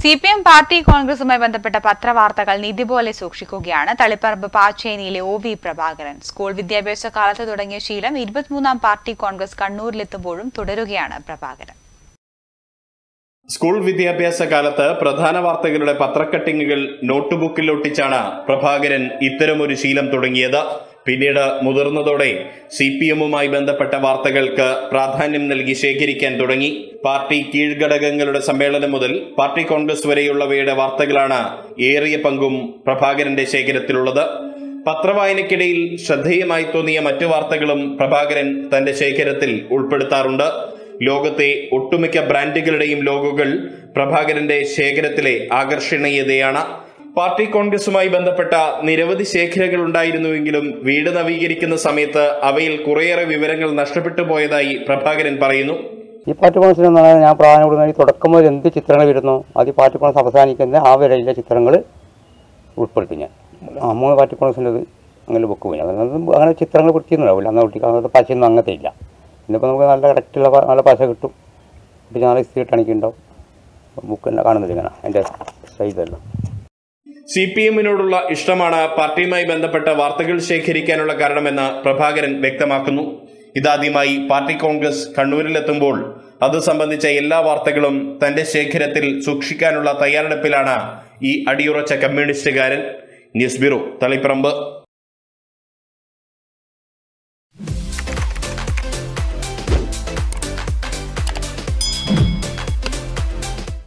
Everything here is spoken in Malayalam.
സി പി എം പാർട്ടി കോൺഗ്രസുമായി ബന്ധപ്പെട്ട പത്രവാർത്തകൾ നിധി പോലെ സൂക്ഷിക്കുകയാണ് തളിപ്പറമ്പ് പാച്ചേനിയിലെ ഒ വി പ്രഭാകരൻ സ്കൂൾ വിദ്യാഭ്യാസ കാലത്ത് തുടങ്ങിയ ശീലം ഇരുപത്തിമൂന്നാം പാർട്ടി കോൺഗ്രസ് കണ്ണൂരിലെത്തുമ്പോഴും തുടരുകയാണ് പ്രഭാകരൻ സ്കൂൾ വിദ്യാഭ്യാസ കാലത്ത് പ്രധാന വാർത്തകളുടെ പത്രക്കട്ടിങ്ങുകൾ നോട്ട്ബുക്കിൽ ഒട്ടിച്ചാണ് പ്രഭാകരൻ ഇത്തരമൊരു ശീലം തുടങ്ങിയത് പിന്നീട് മുതിർന്നതോടെ സി പി എമ്മുമായി ബന്ധപ്പെട്ട വാർത്തകൾക്ക് പ്രാധാന്യം നൽകി ശേഖരിക്കാൻ തുടങ്ങി പാർട്ടി കീഴ്ഘടകങ്ങളുടെ സമ്മേളനം മുതൽ പാർട്ടി കോൺഗ്രസ് വരെയുള്ളവയുടെ വാർത്തകളാണ് ഏറിയ പങ്കും പ്രഭാകരന്റെ ശേഖരത്തിലുള്ളത് പത്രവായനയ്ക്കിടയിൽ ശ്രദ്ധേയമായി തോന്നിയ മറ്റു വാർത്തകളും പ്രഭാകരൻ തന്റെ ശേഖരത്തിൽ ഉൾപ്പെടുത്താറുണ്ട് ലോകത്തെ ഒട്ടുമിക്ക ബ്രാൻഡുകളുടെയും ലോഗോകൾ പ്രഭാകരന്റെ ശേഖരത്തിലെ ആകർഷണീയതയാണ് പാർട്ടി കോൺഗ്രസുമായി ബന്ധപ്പെട്ട നിരവധി ശേഖരങ്ങൾ ഉണ്ടായിരുന്നുവെങ്കിലും വീട് നവീകരിക്കുന്ന സമയത്ത് അവയിൽ കുറേയേറെ വിവരങ്ങൾ നഷ്ടപ്പെട്ടു പോയതായി പ്രഭാകരൻ പറയുന്നു ഈ പാർട്ടി കോൺഗ്രസ് എന്ന് പറഞ്ഞാൽ ഞാൻ പ്രാധാന്യം കൊടുക്കുന്ന ഈ തുടക്കം മുതൽ എന്ത് ചിത്രങ്ങൾ വരുന്നു അത് ഈ പാർട്ടി കോൺഗ്രസ് അവസാനിക്കുന്ന ആ വരെയുള്ള ചിത്രങ്ങൾ ഉൾപ്പെടുത്തി ഞാൻ ആ മൂന്ന് പാർട്ടി കോൺഗ്രസിൻ്റെത് അങ്ങനെ ബുക്ക് പോയി അത് അങ്ങനെ ചിത്രങ്ങൾ പിടിച്ചിട്ടുണ്ടാവില്ല അന്ന് കുട്ടിക്ക് അങ്ങനത്തെ പശയൊന്നും അങ്ങനത്തെ ഇല്ല ഇന്നിപ്പോൾ നമുക്ക് നല്ല കറക്റ്റുള്ള പ- നല്ല പശ കിട്ടും കുട്ടിക്ക് നല്ല സ്ഥിതി ടണിക്കുണ്ടാവും ബുക്ക് തന്നെ കാണുന്നില്ല ഇങ്ങനെ അതിൻ്റെ സൈസെല്ലാം സി പി എമ്മിനോടുള്ള ഇഷ്ടമാണ് പാർട്ടിയുമായി ബന്ധപ്പെട്ട വാർത്തകൾ ശേഖരിക്കാനുള്ള കാരണമെന്ന് പ്രഭാകരൻ വ്യക്തമാക്കുന്നു ഇതാദ്യമായി പാർട്ടി കോൺഗ്രസ് കണ്ണൂരിലെത്തുമ്പോൾ അത് സംബന്ധിച്ച എല്ലാ വാർത്തകളും തന്റെ ശേഖരത്തിൽ സൂക്ഷിക്കാനുള്ള തയ്യാറെടുപ്പിലാണ് ഈ അടിയുറച്ച കമ്മ്യൂണിസ്റ്റുകാരൻ ന്യൂസ് ബ്യൂറോ തളിപ്പറമ്പ്